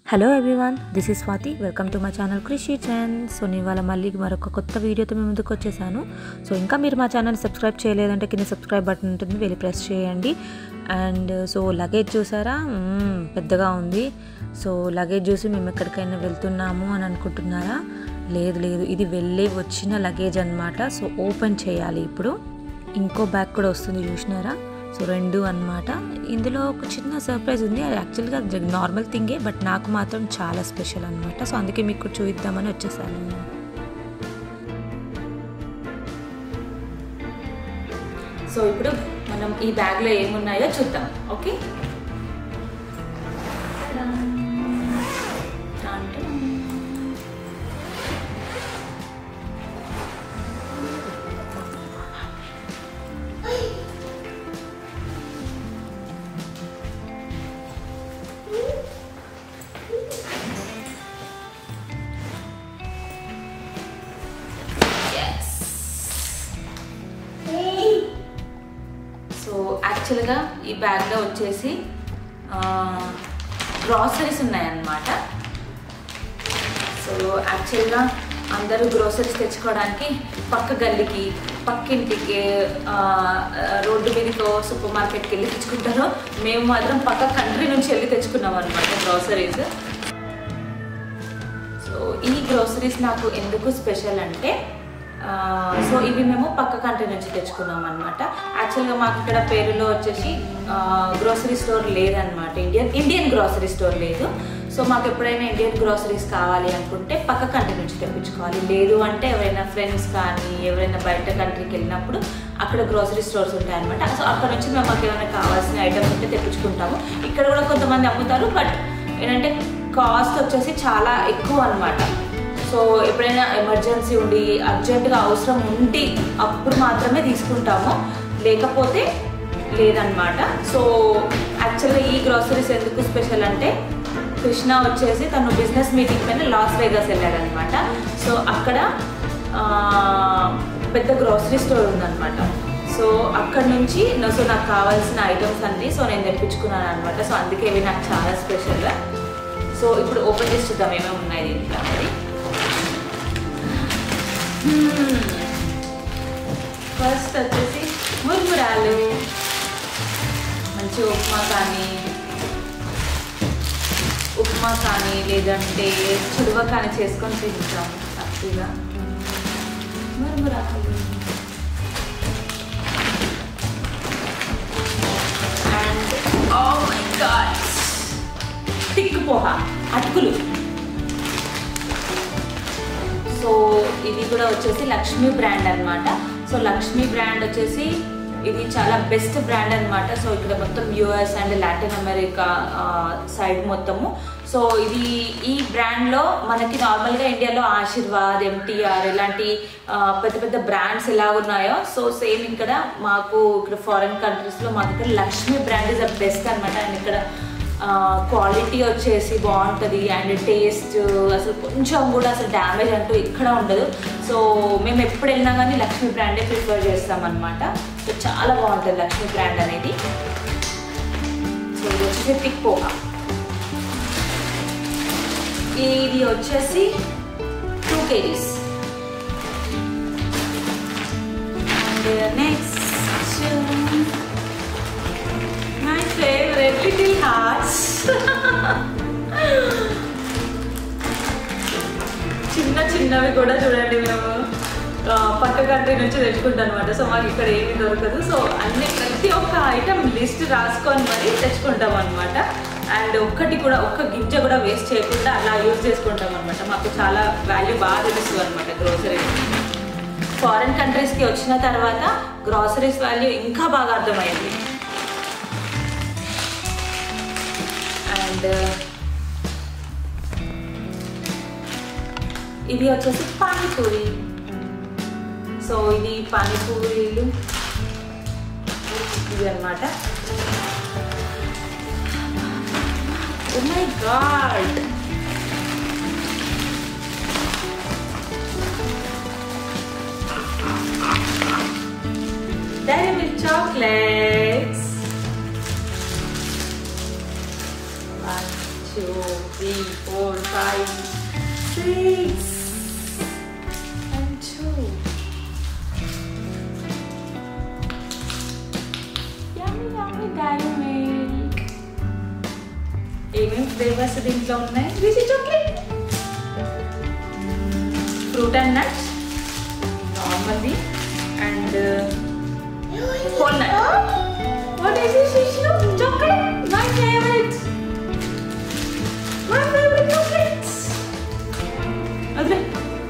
Hello everyone this is Swathi welcome to my channel Krishi ఛాన్ so నేను ఇవాళ మళ్ళీ మరొక కొత్త వీడియోతో మీ ముందుకు వచ్చేసాను సో ఇంకా మీరు మా ఛానల్ సబ్స్క్రైబ్ చేయలేదంటే కింద సబ్స్క్రైబ్ బటన్ ఉంటుంది వెళ్ళి ప్రెస్ చేయండి అండ్ సో లగేజ్ చూసారా మ్మ్, పెద్దగా ఉంది సో లగేజ్ చూసి మేము ఎక్కడికైనా వెళ్తున్నాము అని అనుకుంటున్నారా లేదు లేదు ఇది వెళ్ళి వచ్చిన లగేజ్ అన్నమాట సో ఓపెన్ చేయాలి ఇప్పుడు ఇంకో బ్యాగ్ కూడా వస్తుంది చూసినారా సో రెండు అన్నమాట ఇందులో ఒక చిన్న సర్ప్రైజ్ ఉంది అది యాక్చువల్గా నార్మల్ థింగే బట్ నాకు మాత్రం చాలా స్పెషల్ అనమాట సో అందుకే మీకు చూద్దామని వచ్చేసాను సో ఇప్పుడు మనం ఈ బ్యాగ్లో ఏమున్నాయో చూద్దాం ఓకే సో యాక్చువల్గా ఈ బ్యాగ్లో వచ్చేసి గ్రాసరీస్ ఉన్నాయన్నమాట సో యాక్చువల్గా అందరూ గ్రోసరీస్ తెచ్చుకోవడానికి పక్క గల్లీకి పక్కింటికి ఆ, రోడ్డు మీదకో సూపర్ మార్కెట్కి వెళ్ళి తెచ్చుకుంటారు మేము మాత్రం పక్క కంట్రీ నుంచి వెళ్ళి తెచ్చుకున్నాం అనమాట గ్రోసరీస్ సో ఈ గ్రోసరీస్ నాకు ఎందుకు స్పెషల్ అంటే ఆ, సో ఇవి మేము పక్క కంట్రీ నుంచి తెచ్చుకున్నాం అనమాట యాక్చువల్గా మాకు ఇక్కడ పేరులో వచ్చేసి గ్రోసరీ స్టోర్ లేదనమాట ఇండియన్ ఇండియన్ గ్రోసరీ స్టోర్ లేదు సో మాకు ఎప్పుడైనా ఇండియన్ గ్రోసరీస్ కావాలి అనుకుంటే పక్క కంట్రీ నుంచి తెప్పించుకోవాలి లేదు అంటే ఎవరైనా ఫ్రెండ్స్ కానీ ఎవరైనా బయట కంట్రీకి వెళ్ళినప్పుడు అక్కడ గ్రోసరీ స్టోర్స్ ఉంటాయి అనమాట సో అక్కడ నుంచి మేము మాకు ఏమైనా కావాల్సిన ఐటమ్స్ ఉంటే తెప్పించుకుంటాము ఇక్కడ కూడా కొంతమంది అమ్ముతారు బట్ ఏంటంటే కాస్ట్ వచ్చేసి చాలా ఎక్కువ అనమాట సో ఎప్పుడైనా ఎమర్జెన్సీ ఉండి అర్జెంటుగా అవసరం ఉండి అప్పుడు మాత్రమే తీసుకుంటాము లేకపోతే లేదనమాట సో యాక్చువల్గా ఈ గ్రాసరీస్ ఎందుకు స్పెషల్ అంటే కృష్ణ వచ్చేసి తను బిజినెస్ మీటింగ్ పైన లాస్ వేగాస్ వెళ్ళాడనమాట సో అక్కడ ఆ, పెద్ద గ్రాసరీ స్టోర్ ఉందన్నమాట సో అక్కడ నుంచి నా- సో నాకు కావాల్సిన ఐటమ్స్ అన్నీ సో నేను తెప్పించుకున్నాను అనమాట సో అందుకే ఇవి నాకు చాలా స్పెషల్గా సో ఇప్పుడు ఓపెన్ చేసి చూద్దాం ఏమేమి ఉన్నాయి దీంట్లో అనేది ఫస్ట్ వచ్చేసి మురుమురాలు మంచి ఉప్మా కానీ ఉప్మా కానీ లేదంటే చుడువ కానీ చేసుకొని తింటాం హ్యాపీగా మురుమురాలు and oh my god thick poha అటుకులు సో ఇది కూడా వచ్చేసి లక్ష్మీ బ్రాండ్ అన్నమాట సో లక్ష్మీ బ్రాండ్ వచ్చేసి ఇది చాలా బెస్ట్ బ్రాండ్ అన్నమాట సో ఇక్కడ మొత్తం US and Latin America side మొత్తము సో ఇది ఈ బ్రాండ్లో మనకి నార్మల్గా ఇండియాలో ఆశీర్వాద్ ఎంటీఆర్ ఇలాంటి ఆ, పెద్ద పెద్ద బ్రాండ్స్ ఎలా ఉన్నాయో సో సేమ్ ఇక్కడ మాకు ఇక్కడ ఫారిన్ కంట్రీస్లో మాకు ఇక్కడ Lakshmi brand is the best అనమాట అండ్ ఇక్కడ క్వాలిటీ వచ్చేసి బాగుంటుంది అండ్ టేస్ట్ అసలు కొంచెం కూడా అసలు డ్యామేజ్ అంటూ ఎక్కడ ఉండదు సో మేము ఎప్పుడు వెళ్ళినా కానీ లక్ష్మీ బ్రాండే ప్రిఫర్ చేస్తాం అనమాట సో చాలా బాగుంటుంది లక్ష్మీ బ్రాండ్ అనేది సో ఇది వచ్చేసి థిక్ పోహా ఇది వచ్చేసి two KGs and next my favourite little hearts చిన్న చిన్నవి కూడా చూడండి మేము ఆ, పక్క కంట్రీ నుంచి తెచ్చుకుంటాం అనమాట సో మాకు ఇక్కడ ఏమీ దొరకదు సో అన్ని ప్రతి ఒక్క ఐటమ్ లిస్ట్ రాసుకొని మరీ తెచ్చుకుంటాం అనమాట అండ్ ఒక్కటి కూడా ఒక్క గింజ కూడా వేస్ట్ చేయకుండా అలా యూజ్ చేసుకుంటాం అనమాట మాకు చాలా వాల్యూ బాగా తెలుస్తుంది అనమాట గ్రోసరీ ఫారిన్ కంట్రీస్కి వచ్చిన తర్వాత గ్రాసరీస్ వాల్యూ ఇంకా బాగా అర్థమైంది అండ్ ఇది వచ్చేసి పానీపూరి సో ఇది పానీపూరీలు ఇది అనమాట oh my god Dairy Milk chocolates. One, two, three. Three four five six and two Yummy, yummy dairy milk. ఏమేమి ఫ్లేవర్స్ దీంట్లో ఉన్నాయి Rishi chocolate fruit and nuts నార్మల్ది and whole nut what is this Vishnu chocolate my favourite my favourite chocolates అదే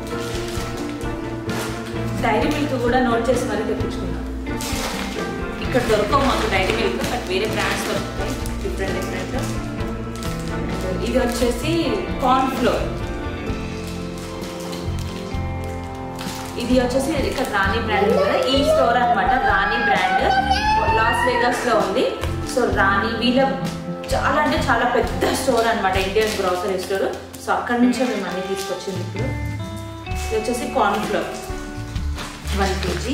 dairy milk కూడా note చేసి మరీ తెప్పించుకున్నాం ఇక్కడ దొరకవు మాకు డైరీ మిల్క్ బట్ వేరే బ్రాండ్స్ దొరుకుతాయి డిఫరెంట్ డిఫరెంట్ ఇది వచ్చేసి కార్న్ ఫ్లోర్ ఇది వచ్చేసి ఇక్కడ రాణి బ్రాండ్ ఉంది కదా ఈ స్టోర్ అన్నమాట రాణి బ్రాండ్ లాస్ వేగస్ లో ఉంది సో రాణి వీళ్ళ చాలా అంటే చాలా పెద్ద స్టోర్ అన్నమాట ఇండియన్ గ్రాసరీ స్టోర్ సో అక్కడి నుంచే మేము అన్ని తీసుకొచ్చింది ఇప్పుడు ఇది వచ్చేసి corn flour one KG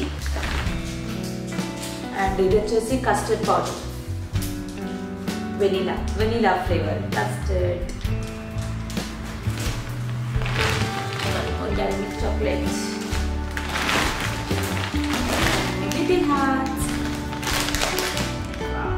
and ఇది వచ్చేసి custard powder vanilla vanilla flavour custard organic chocolates little hearts wow.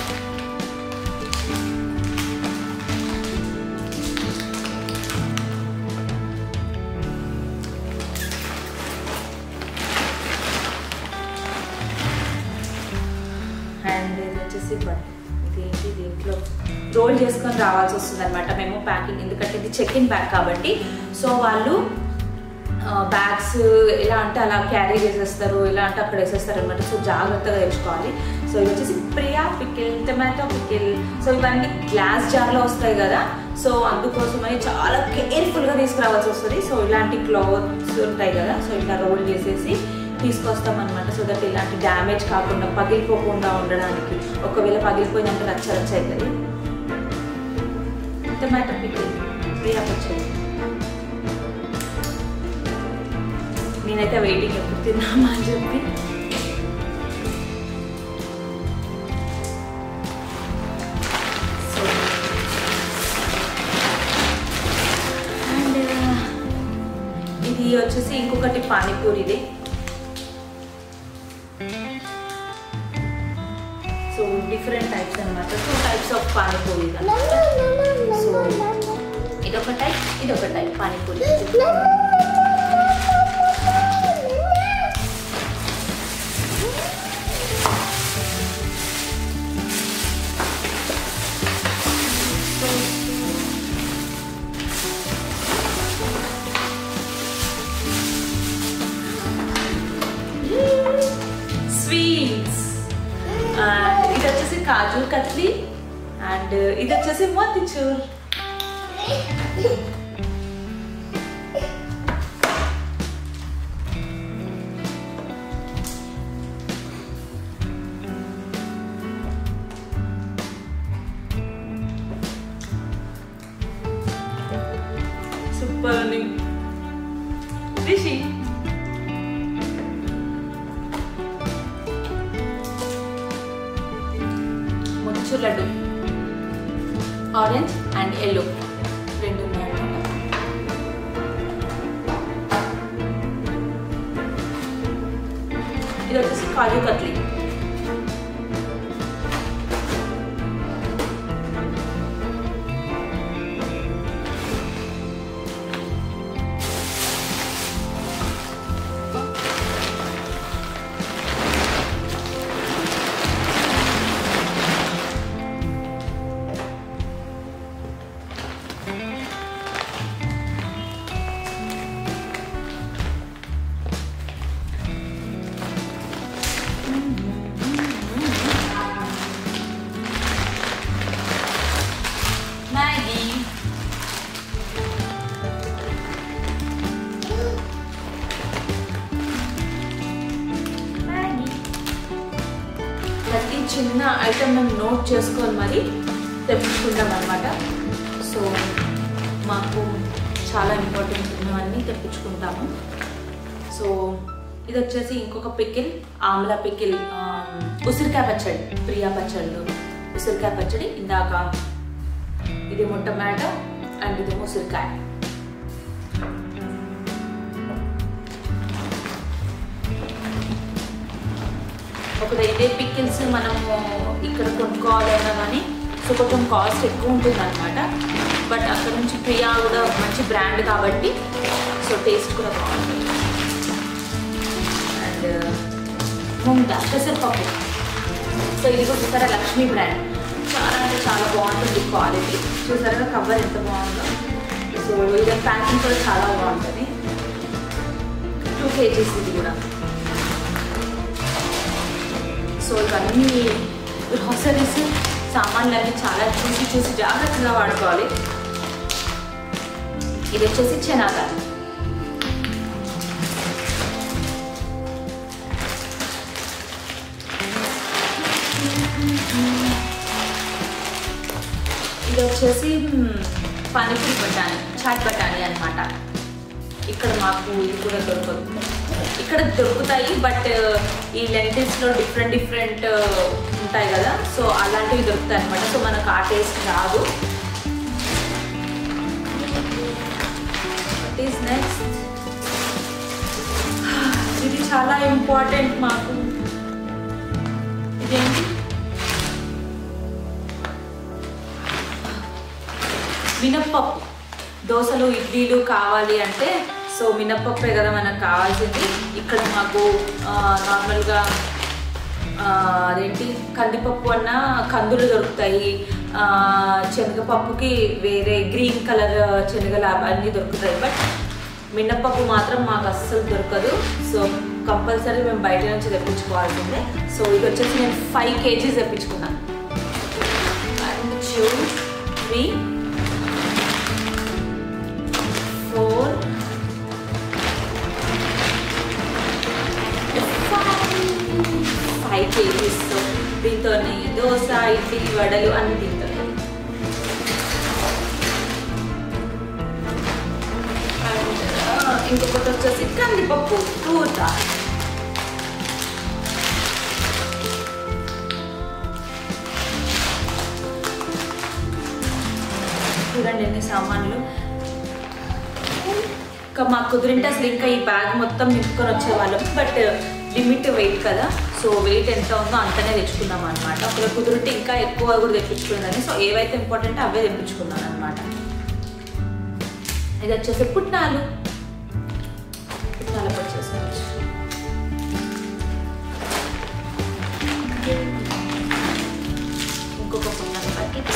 And ఇది వచ్చేసి బట్ ఇదేంటి దీంట్లో రోల్ చేసుకొని రావాల్సి వస్తుంది అనమాట మేము ప్యాకింగ్ ఎందుకంటే ఇది చెక్ ఇన్ బ్యాగ్ కాబట్టి సో వాళ్ళు బ్యాగ్స్ ఎలా అంటే అలా క్యారీ చేసేస్తారు ఎలా అంటే అక్కడ వేసేస్తారు అనమాట సో జాగ్రత్తగా తెచ్చుకోవాలి సో ఇది వచ్చేసి Priya pickle tomato pickle so ఇవన్నీ గ్లాస్ జార్లో వస్తాయి కదా సో అందుకోసమని చాలా కేర్ఫుల్గా తీసుకురావాల్సి వస్తుంది సో ఇలాంటి క్లాత్స్ ఉంటాయి కదా సో ఇట్లా రోల్ చేసేసి తీసుకొస్తాం అనమాట సో దట్ ఇలాంటి డ్యామేజ్ కాకుండా పగిలిపోకుండా ఉండడానికి ఒకవేళ పగిలిపోయిందంటే రచ్చ రచ్చ అవుతుంది టమాటో పికిల్ ప్రియా పచ్చడి నేనైతే వెయిటింగ్ ఎప్పుడు తిన్నామా అని చెప్పి సో అండ్ ఇది వచ్చేసి ఇంకొకటి పానీపూరిది సో డిఫరెంట్ టైప్స్ అనమాట two types of panipuri so ఇదొక టైప్ ఇదొక టైప్ పానీపూరి స్వీట్స్ ఇది వచ్చేసి కాజు కత్లీ అండ్ ఇది వచ్చేసి మోతిచూర్ సూపర్ ఉంది రిషి మొచ్చు లడ్డు ఆరెంజ్ అండ్ ఎల్లో రెండు ఉన్నాయన్నమాట ఇది వచ్చేసి కాజు కట్లీ మ్యాగీ మ్యాగీ ప్రతి చిన్న ఐటమ్ మేము నోట్ చేసుకొని మరి తెప్పించుకుంటాం అనమాట సో మాకు చాలా ఇంపార్టెంట్ ఉన్నవన్నీ తెప్పించుకుంటాము సో ఇది వచ్చేసి ఇంకొక పికిల్ ఆమ్లా పికిల్ ఆ, ఉసిరికాయ పచ్చడి ప్రియా పచ్చళ్ళు ఉసిరికాయ పచ్చడి ఇందాక ఇది టమాటో అండ్ ఇది ఉసిరికాయ ఒకటి ఇదే పికిల్స్ మనము ఇక్కడ కొనుక్కోవాలన్నా కానీ సో కొంచెం కాస్ట్ ఎక్కువ ఉంటుంది అనమాట బట్ అక్కడ నుంచి ప్రియా కూడా మంచి బ్రాండ్ కాబట్టి సో టేస్ట్ కూడా బాగుంటుంది అండ్ ముందా పెసరపప్పు సో ఇది కూడా చూసారా లక్ష్మీ బ్రాండ్ చాలా అంటే చాలా బాగుంటుంది క్వాలిటీ చూసారా కవర్ ఎంత బాగుందో సో ఇది ప్యాకింగ్ కూడా చాలా బాగుంటుంది టూ కేజీస్ ఇది కూడా సో ఇవన్నీ గ్రాసరీస్ సామాన్లు అన్నీ చాలా చూసి చూసి జాగ్రత్తగా వాడుకోవాలి ఇది వచ్చేసి చెనాగా ఇది వచ్చేసి మ్, పానీపూరి బఠానీ చాట్ బఠానీ అన్నమాట ఇక్కడ మాకు ఇది కూడా దొరకదు ఇక్కడ దొరుకుతాయి బట్ ఈ లెంటిల్స్లో డిఫరెంట్ డిఫరెంట్ ఉంటాయి కదా సో అలాంటివి దొరుకుతాయి అనమాట సో మనకు ఆ టేస్ట్ రాదు వాట్ ఈస్ నెక్స్ట్ ఇది చాలా ఇంపార్టెంట్ మాకు ఇదేంటి మినప్పప్పు దోశలు ఇడ్లీలు కావాలి అంటే సో మినప్పప్పే కదా మనకు కావాల్సింది ఇక్కడ మాకు ఆ, నార్మల్గా ఆ, అదేంటి కందిపప్పు అన్న కందులు దొరుకుతాయి ఆ, శనగపప్పుకి వేరే గ్రీన్ కలర్ శనగలు అవన్నీ దొరుకుతాయి బట్ మినప్పప్పు మాత్రం మాకు అస్సలు దొరకదు సో కంపల్సరీ మేము బయట నుంచి తెప్పించుకోవాల్సిందే సో ఇది వచ్చేసి నేను ఫైవ్ కేజీస్ తెప్పించుకున్నాను one two three four five KGs దీంతో దోశ ఇడ్లీ వడలు అన్ని తింటారు ఇంకొకటి వచ్చేసి కందిపప్పు కూర చూడండి ఎన్ని సామాన్లు ఇంకా మాకు కుదిరింటే అసలు ఇంకా ఈ బ్యాగ్ మొత్తం నింపుకొని వచ్చేవాళ్ళం బట్ లిమిట్ వెయిట్ కదా సో వెయిట్ ఎంత ఉందో అంతనే తెచ్చుకున్నాం అనమాట ఒకవేళ కుదిరితే ఇంకా ఎక్కువ కూడా తెప్పించుకునేదాన్ని సో ఏవైతే ఇంపార్టెంట్ అవే తెప్పించుకున్నాను అనమాట ఇది వచ్చేసి పుట్నాలు పుట్నాల పొడి చేసుకోవచ్చు ఇంకొక పుట్నాల ప్యాకెట్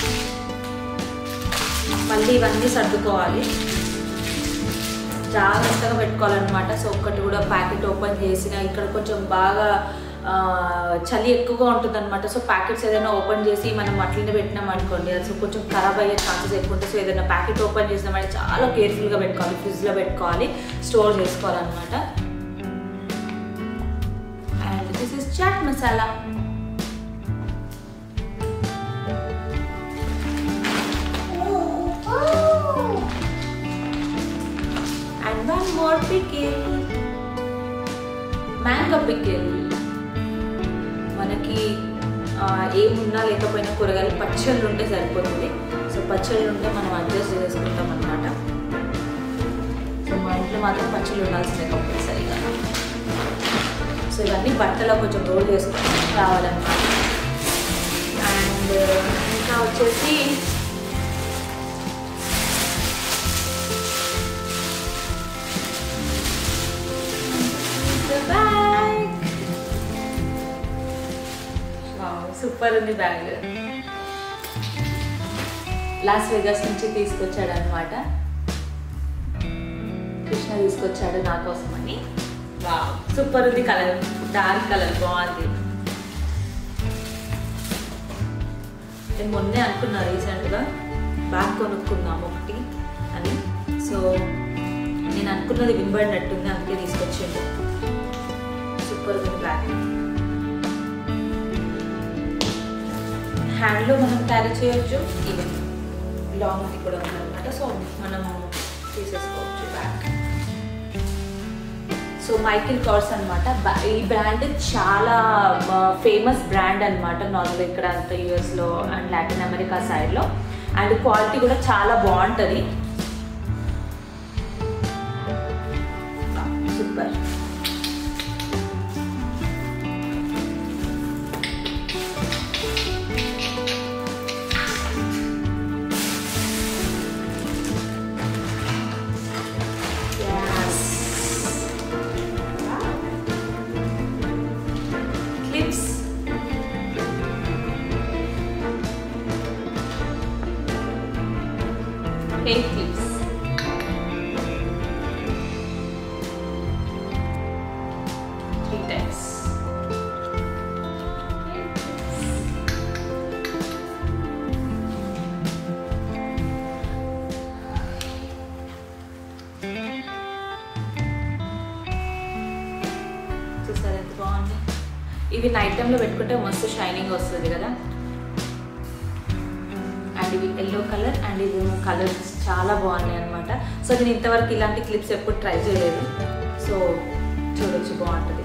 మళ్ళీ ఇవన్నీ సర్దుకోవాలి జాగ్రత్తగా పెట్టుకోవాలన్నమాట సో ఒక్కటి కూడా ప్యాకెట్ ఓపెన్ చేసిన ఇక్కడ కొంచెం బాగా ఆ, చలి ఎక్కువగా ఉంటుంది అనమాట సో ప్యాకెట్స్ ఏదైనా ఓపెన్ చేసి మనం అట్లనే పెట్టినాం అనుకోండి అది సో కొంచెం ఖరాబ్ అయ్యే ఛాన్సెస్ ఎక్కువ ఉంటాయి సో ఏదైనా ప్యాకెట్ ఓపెన్ చేసినామంటే చాలా కేర్ఫుల్గా పెట్టుకోవాలి ఫ్రిడ్జ్లో పెట్టుకోవాలి స్టోర్ చేసుకోవాలన్నమాట and this is chaat masala and one more pickle mango pickle మనకి ఆ, ఏమున్నా లేకపోయినా కూరగాయలు పచ్చళ్ళు ఉంటే సరిపోతుంది సో పచ్చళ్ళు ఉంటే మనం అడ్జస్ట్ చేసుకుంటాం అనమాట సో మా ఇంట్లో మాత్రం పచ్చళ్ళు ఉండాల్సిందే కంపల్సరీగా సో ఇవన్నీ బట్టలో కొంచెం రోల్ చేసుకొని రావాలన్నమాట అండ్ ఇంకా వచ్చేసి బ్యాగ్ సూపర్ ఉంది బ్యాగ్ లాస్ వెగాస్ నుంచి తీసుకొచ్చాడు అనమాట కృష్ణ తీసుకొచ్చాడు నా కోసం అని సూపర్ ఉంది కలర్ డార్క్ కలర్ బాగుంది నేను మొన్నే అనుకున్నా రీసెంట్గా బ్యాగ్ కొనుక్కుందాం ఒకటి అని సో నేను అనుకున్నది వినబడినట్టుంది అందుకే తీసుకొచ్చిండు సూపర్ ఉంది బ్యాగ్ హ్యాండ్లో మనం క్యారీ చేయొచ్చు ఈవెన్ లాంగ్ కూడా ఉందన్నమాట సో మనం తీసేసుకోవచ్చు బ్యాగ్ సో మైకిల్ కార్స్ అనమాట ఈ బ్రాండ్ చాలా ఫేమస్ బ్రాండ్ అనమాట నార్మల్ ఇక్కడ అంత యూఎస్లో అండ్ లాటిన్ అమెరికా సైడ్లో అండ్ క్వాలిటీ కూడా చాలా బాగుంటుంది super clips hair clips three times Hair clips. చూసారు ఎంత బాగుంది ఇవి నైట్ టైంలో పెట్టుకుంటే మస్తు షైనింగ్ వస్తుంది కదా అండ్ ఇవి ఎల్లో కలర్ అండ్ ఇవి కలర్స్ చాలా బాగున్నాయి అనమాట సో నేను ఇంతవరకు ఇలాంటి క్లిప్స్ ఎప్పుడు ట్రై చేయలేదు సో చూడొచ్చు బాగుంటుంది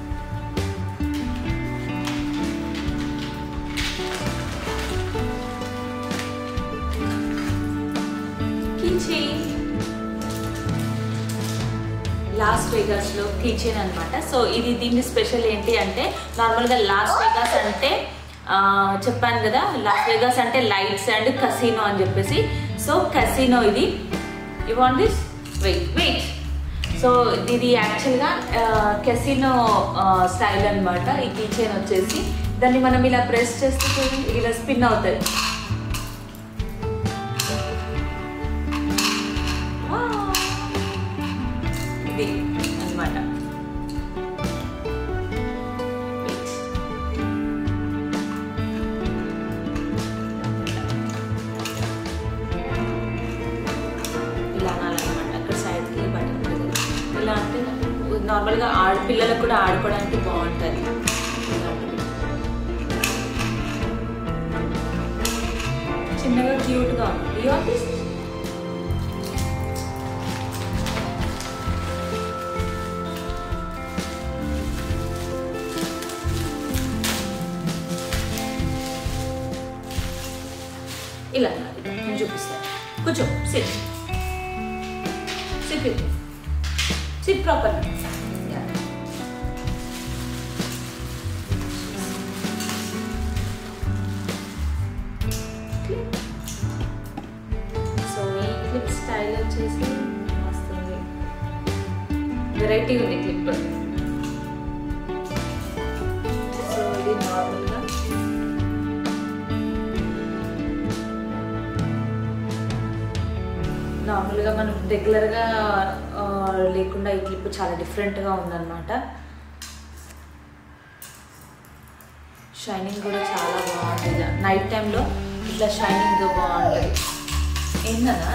కీచైన్ లాస్ వేగాస్ లో కిచెన్ అనమాట సో ఇది దీని స్పెషల్ ఏంటి అంటే నార్మల్గా లాస్ వేగాస్ అంటే ఆ, చెప్పాను కదా లాస్ వేగాస్ అంటే లైట్స్ అండ్ కసినో అని చెప్పేసి సో కసినో ఇది you want this weight weight so ఇది యాక్చువల్గా కెసినో స్టైల్ అన్నమాట ఈ కిచెన్ వచ్చేసి దాన్ని మనం ఇలా ప్రెస్ చేస్తే చూడండి, ఇలా స్పిన్ అవుతుంది ఇది అన్నమాట ఇలా అనాలన్నమాట అక్కడ సైడ్కి బటన్ ఉంటుంది కదా. ఇలా అంటే నార్మల్గా ఆడపిల్లలకు కూడా ఆడుకోవడానికి బాగుంటుంది ఇలాంటివి. చిన్నగా క్యూట్గా ఉంది యూ దిస్ ఇలా అన్నారు ఇలా. నేను చూపిస్తాను కూర్చో sit sit with sit proper so ఈ క్లిప్ స్టైల్ వచ్చేసి వస్తుంది వెరైటీ ఉంది క్లిప్ సో ఇది నార్మల్గా నార్మల్గా మనం రెగ్యులర్గా ఆ, లేకుండా ఈ క్లిప్ చాలా డిఫరెంట్గా ఉందన్నమాట షైనింగ్ కూడా చాలా బాగుంటుంది నైట్ టైంలో ఇట్లా షైనింగ్ బాగుంటుంది ఏంటన్నా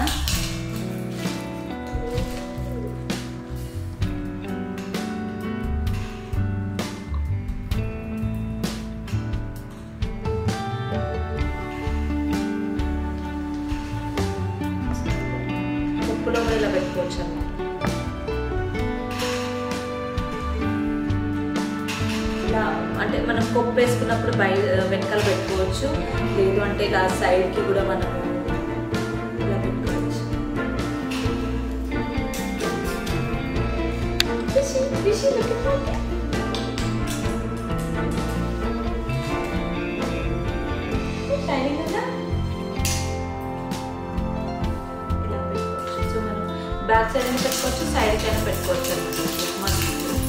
పప్పులో కూడా ఇలా పెట్టుకోవచ్చు అన్నమాట ఇలా అంటే మనం పప్పు వేసుకున్నప్పుడు బయ వెనకాల పెట్టుకోవచ్చు లేదు అంటే ఇలా సైడ్కి కూడా మనం ఇలా పెట్టుకోవచ్చు Fishy, fishy, look at that. Shining ఉందా? ఇలా పెట్టుకోవచ్చు సో మనం బ్యాక్ సైడ్ అయినా పెట్టుకోవచ్చు సైడ్ అయినా పెట్టుకోవచ్చు అన్నమాట మనకి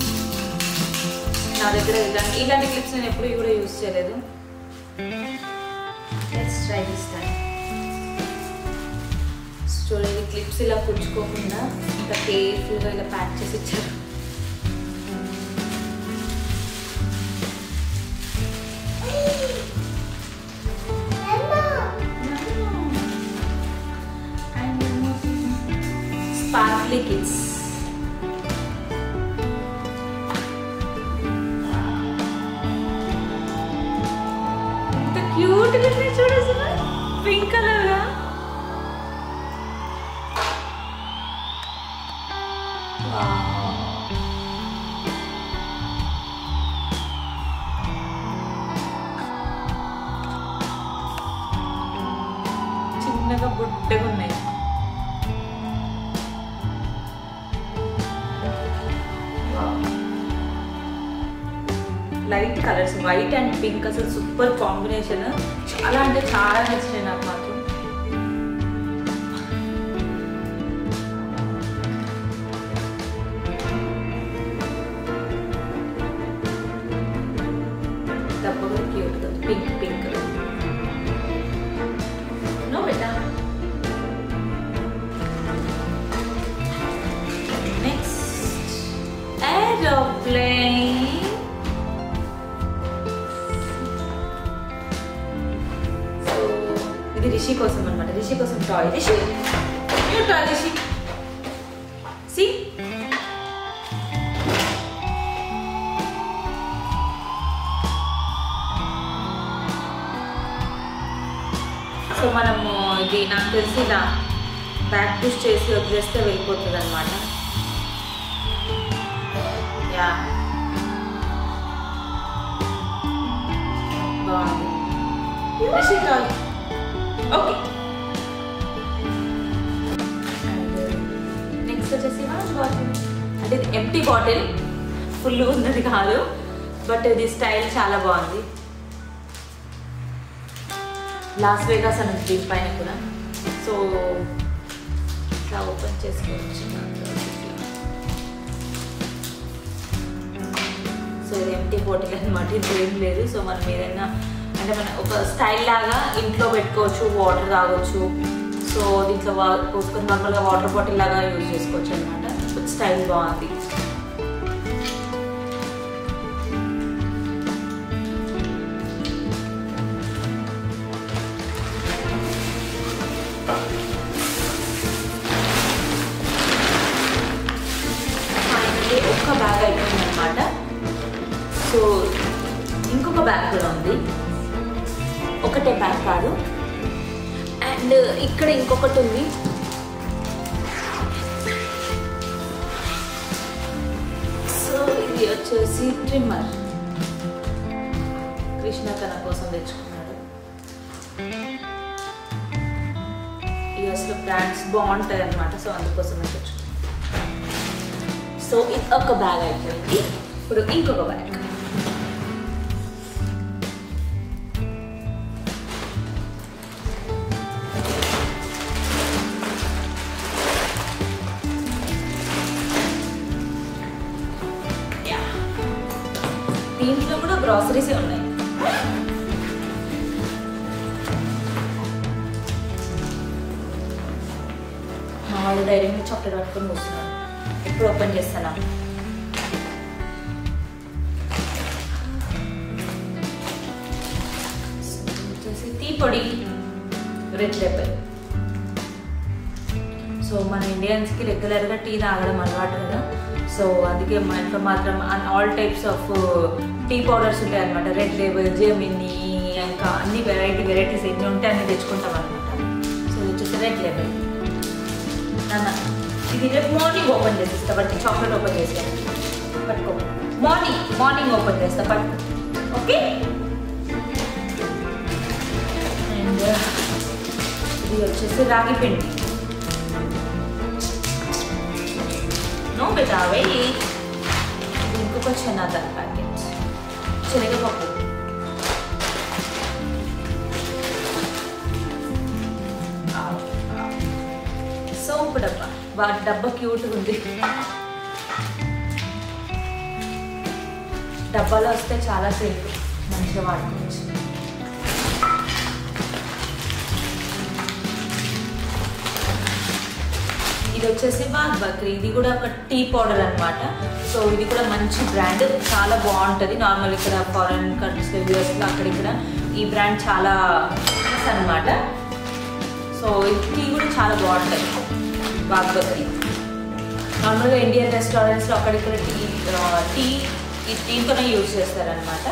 నా దగ్గర ఇలాంటి ఇలాంటి క్లిప్స్ నేను ఎప్పుడు కూడా యూజ్ చేయలేదు లెట్స్ ట్రై దిస్ టైం చూడండి క్లిప్స్ ఇలా కుచ్చుకోకుండా ఇంత కేర్ఫుల్గా ఇలా ప్యాక్ చేసి ఇచ్చారు స్పార్క్లీ కిడ్స్ ఎంత క్యూట్ గా ఉన్నాయి చూడు అసలు పింక్ కలర్ గా చిన్న light colours white and pink అసలు సూపర్ కాంబినేషన్ చాలా అంటే చాలా నచ్చినాయి నాకు మాత్రం తప్పగా క్యూట్ పింక్ పింక్ నో బెటా నెక్స్ట్ ఏరోప్లేన్ సో ఇది రిషి కోసం అనమాట రిషి కోసం toy Rishi new toy Rishi see so మనము ఇది నాకు తెలిసి ఇలా బ్యాక్ పుష్ చేసి వదిలేస్తే వెళ్ళిపోతుంది అనమాట యా బాగుంది రిషి టాయ్ ఓకే నెక్స్ట్ వచ్చేసి వాష్ బాటిల్ అంటే ఇది ఎంటీ బాటిల్ ఫుల్ ఉన్నది కాదు బట్ ఇది స్టైల్ చాలా బాగుంది లాస్ వేగాస్ అని ఉంది దీనిపైన కూడా సో ఇట్లా ఓపెన్ చేసుకోవచ్చు సో ఇది ఎంటీ బాటిల్ అనమాట ఇది ఏం లేదు సో మనం ఏదైనా అంటే మన ఒక స్టైల్ లాగా ఇంట్లో పెట్టుకోవచ్చు వాటర్ తాగొచ్చు సో దీంట్లో వా- పోసుకొని నార్మల్గా వాటర్ బాటిల్ లాగా యూజ్ చేసుకోవచ్చు అనమాట స్టైల్ బాగుంది ఫైనల్లీ ఒక్క బ్యాగ్ అయిపోయింది అనమాట సో ఇంకొక బ్యాగ్ కూడా ఉంది ఒకటే బ్యాగ్ కాదు అండ్ ఇక్కడ ఇంకొకటి ఉంది సో ఇది వచ్చేసి ట్రిమ్మర్ కృష్ణ తన కోసం తెచ్చుకున్నాడు యూఎస్లో బ్రాండ్స్ బాగుంటాయి అనమాట సో అందుకోసమే తెచ్చుకున్నాను సో ఇది ఒక బ్యాగ్ అయిపోయింది ఇప్పుడు ఇంకొక బ్యాగ్ దీంట్లో కూడా గ్రాసరీస్ ఉన్నాయి మా వాళ్ళు డైరీ మీద చాక్లెట్ పట్టుకొని కూర్చున్నాడు ఎప్పుడు ఓపెన్ చేస్తానా వచ్చేసి టీ పొడి రెడ్ లెపర్ సో మన ఇండియన్స్కి రెగ్యులర్గా టీ తాగడం అలవాటు కదా సో అందుకే మా ఇంట్లో మాత్రం all types of tea powders ఉంటాయి అనమాట రెడ్ లేబుల్ జెమిని ఇంకా అన్ని వెరైటీ వెరైటీస్ ఎన్ని ఉంటే అన్ని తెచ్చుకుంటాం అనమాట సో ఇది వచ్చేసి రెడ్ లేబుల్ నాన్న ఇది రేపు మార్నింగ్ ఓపెన్ చేసిస్తా బట్టి చాక్లెట్ ఓపెన్ చేసాను పట్టుకో మార్నింగ్ మార్నింగ్ ఓపెన్ చేస్తా పట్టుకో ఓకే అండ్ ఇది వచ్చేసి రాగి పిండి నో బెటా వెయ్యి ఇది ఇంకొక చెనాదాల్ ప్యాకెట్ శనగపప్పు సోంపు డబ్బా వాటి డబ్బా క్యూట్గా ఉంది డబ్బాలో వస్తే చాలా సేఫ్ మంచిగా వాడుకోవచ్చు ఇది వచ్చేసి బాగ్ బక్రీ ఇది కూడా ఒక టీ పౌడర్ అన్నమాట సో ఇది కూడా మంచి బ్రాండ్ చాలా బాగుంటుంది నార్మల్ ఇక్కడ ఫారెన్ కంట్రీస్లో యూఎస్లో అక్కడ ఇక్కడ ఈ బ్రాండ్ చాలా ఫేమస్ అనమాట సో ఈ టీ కూడా చాలా బాగుంటుంది బాగ్ బక్రీ నార్మల్గా ఇండియన్ రెస్టారెంట్స్లో అక్కడిక్కడ టీ ఆ, టీ ఈ టీతోనే యూజ్ చేస్తారనమాట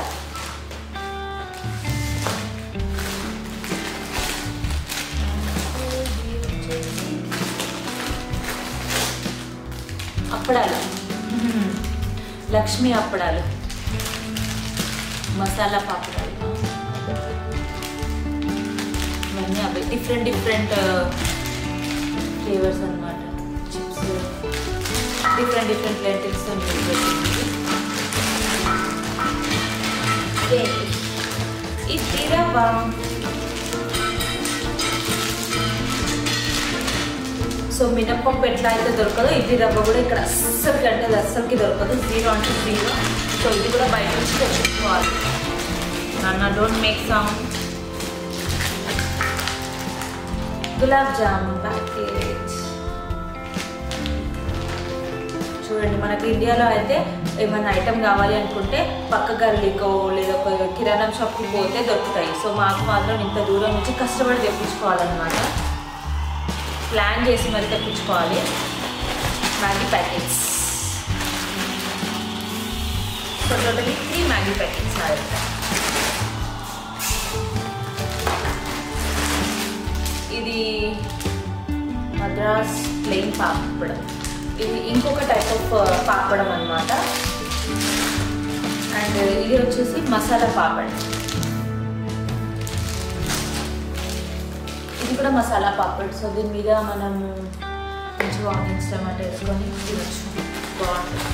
అప్పడాలు లక్ష్మి అప్పడాలు మసాలా పాపడాలు ఇవన్నీ అవి డిఫరెంట్ డిఫరెంట్ ఫ్లేవర్స్ అన్నమాట chips different different lentils idli రవ్వ సో మినప్పప్పు ఎట్లా అయితే దొరకదో ఇడ్లీ రవ్వ కూడా ఇక్కడ అస్సలకి అంటే అది అస్సలకి దొరకదు జీరో అంటే జీరో సో ఇది కూడా బయట నుంచి తెచ్చుకోవాలి నాన్న don't make sound gulab jamun packet చూడండి మనకి ఇండియాలో అయితే ఏమైనా ఐటెం కావాలి అనుకుంటే పక్క గల్లీకో లేదా ఒక కిరాణం షాప్కి పోతే దొరుకుతాయి సో మాకు మాత్రం ఇంత దూరం నుంచి కష్టపడి తెప్పించుకోవాలన్నమాట ప్లాన్ చేసి మరి తెప్పించుకోవాలి Maggi packets so totally three Maggi packets నా దగ్గర ఇది మద్రాస్ ప్లెయిన్ పాపడం ఇది ఇంకొక టైప్ ఆఫ్ పాపడం అనమాట అండ్ ఇది వచ్చేసి మసాలా పాపడ్ ఇది కూడా మసాలా పాపడ్ సో దీని మీద మనం కొంచెం ఆనియన్స్ టమాటా వేసుకొని తినచ్చు బాగుంటుంది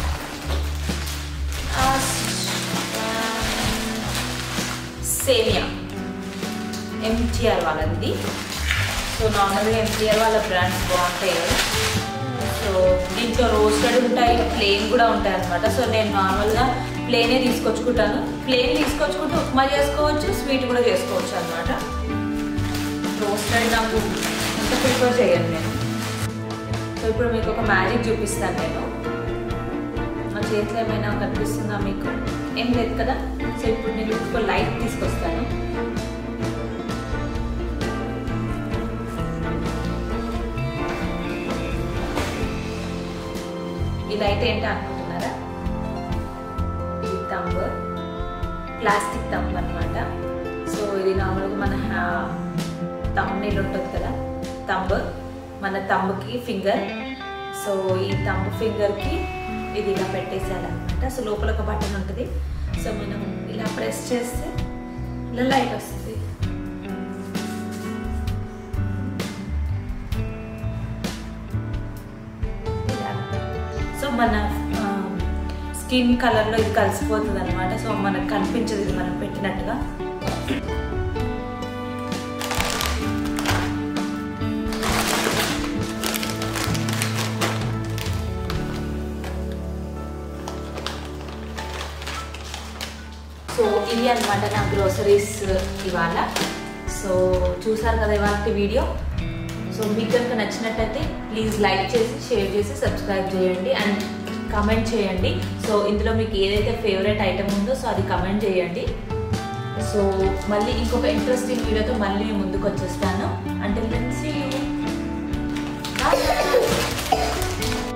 సేమియా ఎంటీఆర్ వాళ్ళది సో నార్మల్గా ఎంటీఆర్ వాళ్ళ బ్రాండ్స్ బాగుంటాయి కదా సో దీంట్లో రోస్టెడ్ ఉంటాయి ప్లెయిన్ కూడా ఉంటాయి అనమాట సో నేను నార్మల్గా ప్లెయినే తీసుకొచ్చుకుంటాను ప్లెయిన్ తీసుకొచ్చుకుంటే ఉప్మా చేసుకోవచ్చు స్వీట్ కూడా చేసుకోవచ్చు అనమాట రోస్టెడ్ నాకు అంత ప్రిఫర్ చేయను నేను సో ఇప్పుడు మీకు ఒక మ్యాజిక్ చూపిస్తాను నేను నా చేతిలో ఏమైనా కనిపిస్తుందా మీకు ఏం లేదు కదా సో ఇప్పుడు నేను ఒక లైట్ తీసుకొస్తాను ఈ లైట్ ఏంటి అనుకుంటున్నారా ఇది తంబ్ ప్లాస్టిక్ తంబ్ అనమాట సో ఇది నార్మల్గా మన తమ్ నీళ్ళు ఉంటుంది కదా తంబ్ మన తంబుకి ఫింగర్ సో ఈ తంబ్ ఫింగర్కి ఇది ఇలా పెట్టేసేయాలన్నమాట సో లోపల ఒక బటన్ ఉంటుంది సో మనం ఇలా ప్రెస్ చేస్తే ఇలా లైట్ వస్తుంది ఇలా సో మన స్కిన్ కలర్లో ఇది కలిసిపోతుంది అనమాట సో మనకు కనిపించదు ఇది మనం పెట్టినట్టుగా సో ఇవి అనమాట నా గ్రోసరీస్ ఇవాళ సో చూసారు కదా ఇవాళ వీడియో సో మీకు కనుక నచ్చినట్టయితే ప్లీజ్ లైక్ చేసి షేర్ చేసి సబ్స్క్రైబ్ చేయండి అండ్ కమెంట్ చేయండి సో ఇందులో మీకు ఏదైతే ఫేవరెట్ ఐటమ్ ఉందో సో అది కమెంట్ చేయండి సో మళ్ళీ ఇంకొక ఇంట్రెస్టింగ్ వీడియోతో మళ్ళీ ముందుకు వచ్చేస్తాను